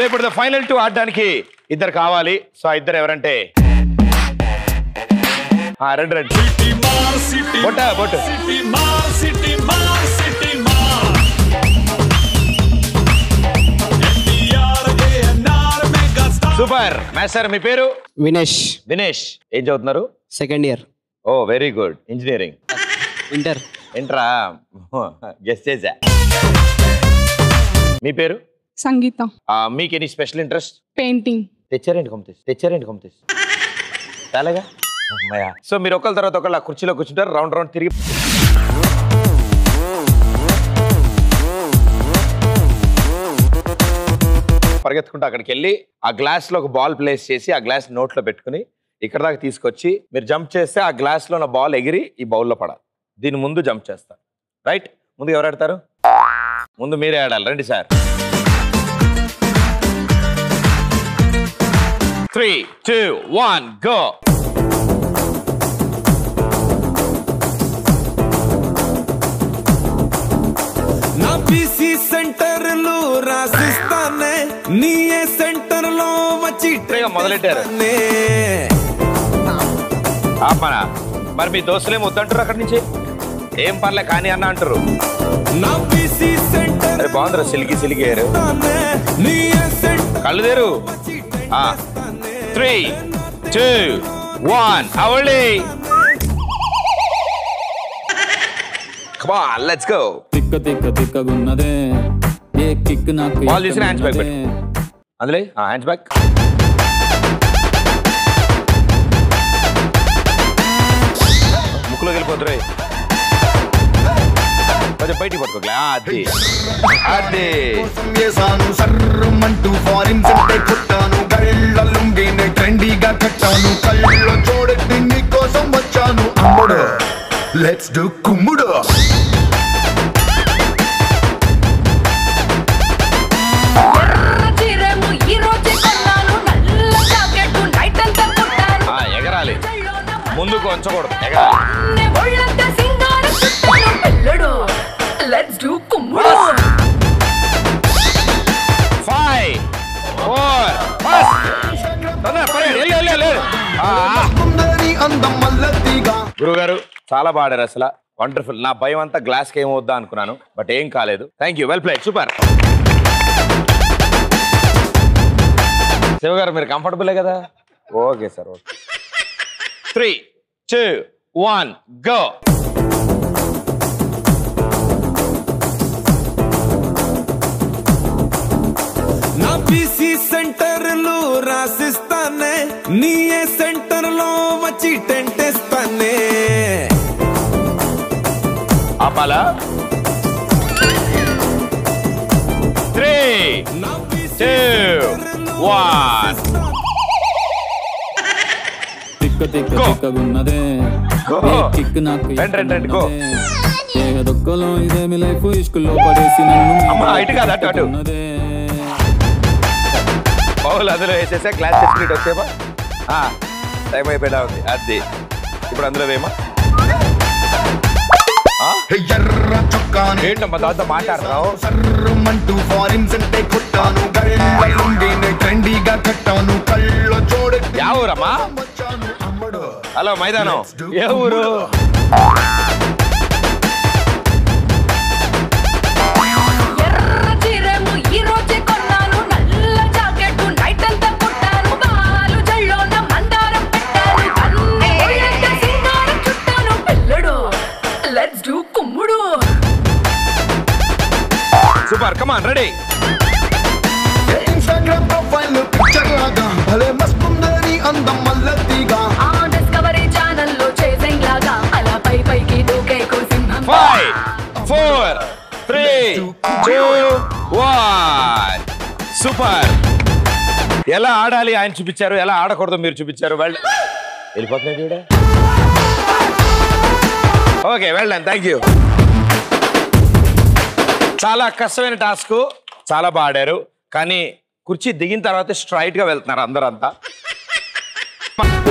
ఇప్పుడు final two ఆడడానికి ఇద్దరు కావాలి సో ఆ ఇద్దరు ఎవరంటే ఆ, రండి రండి బొట్ట బొట్టు సూపర్ మాస్టర్ మీ పేరు వినేష్ దినేష్ ఏం చదువుతున్నారు second year oh very good engineering inter ఏంట్రా గెస్ట్ చేసా మీ పేరు సంగీత ఆ, మీకు ఎనీ స్పెషల్ ఇంట్రెస్ట్ పెయింటింగ్ తెచ్చారేంటి కొమ్మ తెచ్చారేంటి కొమ్మ చాలాగా అమ్మయ్య సో మీరు ఒకళ్ళ తర్వాత ఒకళ్ళ కుర్చీలో కూర్చుంటారు రౌండ్ రౌండ్ తిరిగి పరిగెత్తుకుంటూ అక్కడికి వెళ్ళి ఆ గ్లాస్ లో ఒక బాల్ ప్లేస్ చేసి ఆ గ్లాస్ నోట్లో పెట్టుకుని ఇక్కడ దాకా తీసుకొచ్చి మీరు జంప్ చేస్తే ఆ గ్లాస్ లో ఉన్న బాల్ ఎగిరి ఈ బౌల్లో పడాలి దీని ముందు జంప్ చేస్తారు రైట్ ముందు ఎవరు ఆడతారు ముందు మీరే ఆడాలి రండి sir three two one go నా బీసీ సెంటర్లు రాసిస్తానే నీ ఏ సెంటర్ లో వచ్చి ఇప్పుడేగా మొదలెట్టారు నే. ఆపనా మరి మీ దోస్తులేం వద్దంటారు అక్కడి నుంచి ఏం పర్లే కానీ అన్న అంటారు నా బీసీ సెంటర్ అరే బాగుందిరా సిలికి సిలికి అయ్యారు నీ ఏ సెంటర్ కళ్ళు తెరు త్రీ టూ వన్ అవళి లెట్స్ గో తిక్క తిక్క తిక్కగున్నదే ఏ కిక్ నాకు Ball తీసిన hands back ఎక్కడున్నదే? అందులో హ్యాండ్స్ బ్యాక్ ముక్కులోకి వెళ్ళిపోతున్నాయి కొంచెం బయటికి పట్టుకోలే అది అది వేసాను సర్రమంటూ ఫారిన్ సెంటే కొట్టాను గళ్ళ లుంగిని ట్రెండీగా కట్టాను కళ్ళ చూడటి నీ కోసం వచ్చాను అమ్ముడు లెట్స్ డు కుమ్ముడు చీరేమో ఈ రోజే కొన్నాను నల్ల జాకెట్ నైట్ అంతా కుట్టాను ఆ, ఎగరాలి ముందుకు ఉంచకూడదు ఎగరాలి నే ఒళ్ళంతా సింగారం చుట్టాను పిల్లడు లెట్స్ డూ కుమ్ముడు ఫైవ్ ఫోర్ తొందర పడండి వెళ్ళు వెళ్ళు వెళ్ళు ఆ, ఆ. ఉందని అందం మల్లతిగా గురుగారు చాలా బాడారు అసలు వండర్ఫుల్ నా భయం అంతా గ్లాస్ కి ఏమవుద్దా అనుకున్నాను బట్ ఏం కాలేదు thank you well played super Shiva garu మీరు కంఫర్టబులే కదా okay sir okay three two one go నా బీసీ సెంటర్లు రాసిస్తానే నీ ఏ సెంటర్ లో వచ్చి టెంటేస్తానే ఆపాలా త్రీ నా టూ వన్ తిక్క తిక్క Go. తిక్కగున్నదే Go. ఏ కిక్ నాకు రండి, రండి, రండి, go. ఎక్కడున్నదే? ఏ దొక్కలో ఇదేమి లైఫ్ ఇష్కుల్లో పడేసి నన్ను అమ్మా, ఇటు కాదు, అటు, అటు. ఉన్నదే. బౌల్ అందులో వేసేసా గ్లాస్ తెచ్చుకుంటే వచ్చేమా టైం అయిపోయినా ఉంది అది ఇప్పుడు అందులో వేమా ఎర్ర చొక్కాను ఏంటమ్మా దాంతో మాట్లాడుతున్నావు సర్రమంటూ ఫారిన్ సెంటే కొట్టాను గళ్ళ లుంగిని ట్రెండీగా కట్టాను కళ్ళ చూడటి యా ఊరమ్మా వచ్చాను అమ్ముడు హలో మైదానం ఏ ఊరు ఎర్ర చీరేమో ఈ రోజే కొన్నాను నల్ల జాకెట్ నైట్ అంతా కుట్టాను బాలు జల్లోన మందారం పెట్టాను అన్ని ఒళ్ళంతా సింగారం చుట్టాను పిల్లడు లెట్స్ డూ కుమ్ముడు super come on ready Instagram profile picture లాగా భలే మస్తుందని అందం మల్లతిగా ఆ డిస్కవరీ ఛానల్ లో చేసింగ్ లాగా అలా పై పైకి దూకే సింహం five four three two one super ఎలా ఆడాలి ఆయన చూపించారు ఎలా ఆడకూడదు మీరు చూపించారు వెళ్ళ వెళ్ళిపోతున్నాడు ఈవిడ? ఓకే వెళ్ళండి థ్యాంక్ యూ చాలా కష్టమైన టాస్క్ చాలా బాగా ఆడారు కానీ కుర్చీ దిగిన తర్వాత స్ట్రైట్ గా వెళ్తున్నారు అందరంతా